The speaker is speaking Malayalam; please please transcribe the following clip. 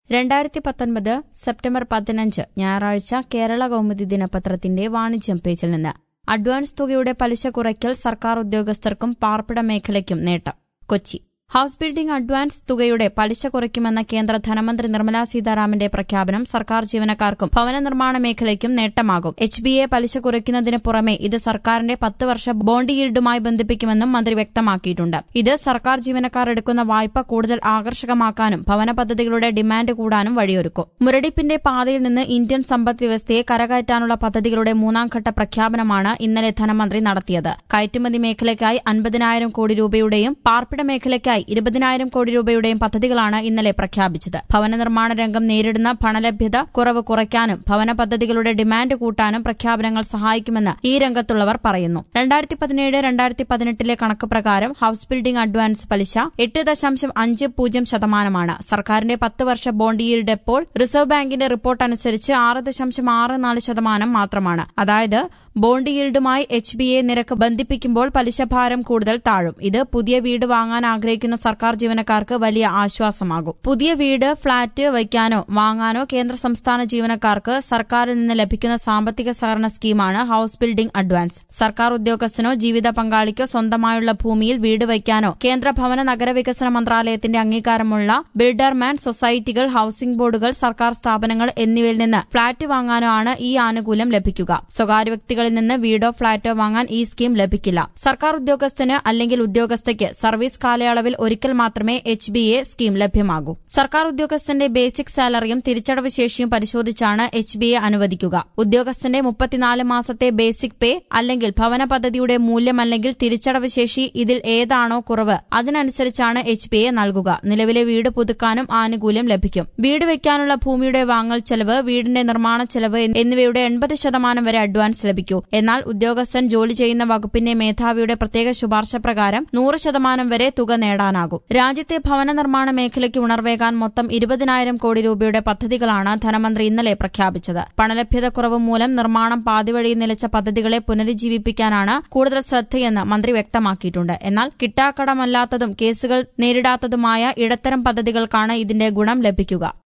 രണ്ടായിരത്തി പത്തൊൻപത് സെപ്റ്റംബർ പതിനഞ്ച് ഞായറാഴ്ച കേരള കൗമുദി ദിനപത്രത്തിന്റെ വാണിജ്യം പേജിൽ നിന്ന് അഡ്വാൻസ് തുകയുടെ പലിശ കുറയ്ക്കൽ സർക്കാർ ഉദ്യോഗസ്ഥർക്കും പാർപ്പിട മേഖലയ്ക്കും നേട്ടം കൊച്ചി ഹൌസ് ബിൽഡിംഗ് അഡ്വാൻസ് തുകയുടെ പലിശ കുറയ്ക്കുമെന്ന കേന്ദ്ര ധനമന്ത്രി നിർമ്മലാ സീതാരാമന്റെ പ്രഖ്യാപനം സർക്കാർ ജീവനക്കാർക്കും ഭവന നിർമ്മാണ മേഖലയ്ക്കും നേട്ടമാകും എച്ച് ബി എ പലിശ കുറയ്ക്കുന്നതിന് പുറമെ ഇത് സർക്കാരിന്റെ പത്ത് വർഷ ബോണ്ട് ഈൽഡുമായി ബന്ധിപ്പിക്കുമെന്നും മന്ത്രി വ്യക്തമാക്കിയിട്ടുണ്ട് ഇത് സർക്കാർ ജീവനക്കാർ എടുക്കുന്ന വായ്പ കൂടുതൽ ആകർഷകമാക്കാനും ഭവന പദ്ധതികളുടെ ഡിമാൻഡ് കൂടാനും വഴിയൊരുക്കും മുരടിപ്പിന്റെ പാതയിൽ നിന്ന് ഇന്ത്യൻ സമ്പദ് വ്യവസ്ഥയെ കരകയറ്റാനുള്ള പദ്ധതികളുടെ മൂന്നാം ഘട്ട പ്രഖ്യാപനമാണ് ഇന്നലെ ധനമന്ത്രി നടത്തിയത് കയറ്റുമതി മേഖലയ്ക്കായി അൻപതിനായിരം കോടി രൂപയുടെയും പാർപ്പിട മേഖലയ്ക്കായി ഇരുപതിനായിരം കോടി രൂപയുടെയും പദ്ധതികളാണ് ഇന്നലെ പ്രഖ്യാപിച്ചത് ഭവന നിർമ്മാണ രംഗം നേരിടുന്ന പണലഭ്യത കുറവ് കുറയ്ക്കാനും ഭവന പദ്ധതികളുടെ ഡിമാൻഡ് കൂട്ടാനും പ്രഖ്യാപനങ്ങൾ സഹായിക്കുമെന്ന് ഈ രംഗത്തുള്ളവർ പറയുന്നു രണ്ടായിരത്തി പതിനേഴ് രണ്ടായിരത്തി പതിനെട്ടിലെ കണക്ക് പ്രകാരം ഹൌസ് ബിൽഡിംഗ് അഡ്വാൻസ് പലിശ എട്ട് ദശാംശം അഞ്ച് പൂജ്യം ശതമാനമാണ് സർക്കാരിന്റെ പത്ത് വർഷ ബോണ്ട് ഈൽഡ് ഇപ്പോൾ റിസർവ് ബാങ്കിന്റെ റിപ്പോർട്ട് അനുസരിച്ച് ആറ് ദശാംശം ആറ് നാല് ശതമാനം മാത്രമാണ് അതായത് ബോണ്ട് ഈൽഡുമായി എച്ച് ബി എ നിരക്ക് ബന്ധിപ്പിക്കുമ്പോൾ പലിശഭാരം കൂടുതൽ താഴും ഇത് പുതിയ വീട് വാങ്ങാൻ ആഗ്രഹിക്കുന്ന സർക്കാർ ജീവനക്കാർക്ക് വലിയ ആശ്വാസമാകും പുതിയ വീട് ഫ്ളാറ്റ് വയ്ക്കാനോ വാങ്ങാനോ കേന്ദ്ര സംസ്ഥാന ജീവനക്കാർക്ക് സർക്കാരിൽ നിന്ന് ലഭിക്കുന്ന സാമ്പത്തിക സഹകരണ സ്കീമാണ് ഹൌസ് ബിൽഡിംഗ് അഡ്വാൻസ് സർക്കാർ ഉദ്യോഗസ്ഥനോ ജീവിത പങ്കാളിക്കോ സ്വന്തമായുള്ള ഭൂമിയിൽ വീട് വയ്ക്കാനോ കേന്ദ്ര ഭവന നഗരവികസന മന്ത്രാലയത്തിന്റെ അംഗീകാരമുള്ള ബിൽഡർമാൻ സൊസൈറ്റികൾ ഹൌസിംഗ് ബോർഡുകൾ സർക്കാർ സ്ഥാപനങ്ങൾ എന്നിവയിൽ നിന്ന് ഫ്ളാറ്റ് വാങ്ങാനോ ആണ് ഈ ആനുകൂല്യം ലഭിക്കുക സ്വകാര്യ വ്യക്തികളിൽ നിന്ന് വീടോ ഫ്ളാറ്റോ വാങ്ങാൻ ഈ സ്കീം ലഭിക്കില്ല സർക്കാർ ഉദ്യോഗസ്ഥന് അല്ലെങ്കിൽ ഉദ്യോഗസ്ഥയ്ക്ക് സർവീസ് കാലയളവിൽ ഒരിക്കൽ മാത്രമേ എച്ച് ബി എ സ്കീം ലഭ്യമാകൂ സർക്കാർ ഉദ്യോഗസ്ഥന്റെ ബേസിക് സാലറിയും തിരിച്ചടവ് ശേഷിയും പരിശോധിച്ചാണ് എച്ച് ബി എ അനുവദിക്കുക ഉദ്യോഗസ്ഥന്റെ മുപ്പത്തിനാല് മാസത്തെ ബേസിക് പേ അല്ലെങ്കിൽ ഭവന പദ്ധതിയുടെ മൂല്യം അല്ലെങ്കിൽ തിരിച്ചടവ് ശേഷി ഇതിൽ ഏതാണോ കുറവ് അതിനനുസരിച്ചാണ് എച്ച് ബി എ നൽകുക നിലവിലെ വീട് പുതുക്കാനും ആനുകൂല്യം ലഭിക്കും വീട് വയ്ക്കാനുള്ള ഭൂമിയുടെ വാങ്ങൽ ചെലവ് വീടിന്റെ നിർമ്മാണ ചെലവ് എന്നിവയുടെ എൺപത് ശതമാനം വരെ അഡ്വാൻസ് ലഭിക്കൂ എന്നാൽ ഉദ്യോഗസ്ഥൻ ജോലി ചെയ്യുന്ന വകുപ്പിന്റെ മേധാവിയുടെ പ്രത്യേക ശുപാർശ പ്രകാരം നൂറ് ശതമാനം വരെ തുക നേടാനാകും രാജ്യത്തെ ഭവന നിർമ്മാണ മേഖലയ്ക്ക് ഉണർവേകാൻ മൊത്തം ഇരുപതിനായിരം കോടി രൂപയുടെ പദ്ധതികളാണ് ധനമന്ത്രി ഇന്നലെ പ്രഖ്യാപിച്ചത് പണലഭ്യത കുറവ് മൂലം നിർമ്മാണം പാതിവഴി നിലച്ച പദ്ധതികളെ പുനരുജ്ജീവിപ്പിക്കാനാണ് കൂടുതൽ ശ്രദ്ധയെന്ന് മന്ത്രി വ്യക്തമാക്കിയിട്ടുണ്ട് എന്നാൽ കിട്ടാക്കടമല്ലാത്തതും കേസുകൾ നേരിടാത്തതുമായ ഇടത്തരം പദ്ധതികൾക്കാണ് ഇതിന്റെ ഗുണം ലഭിക്കുക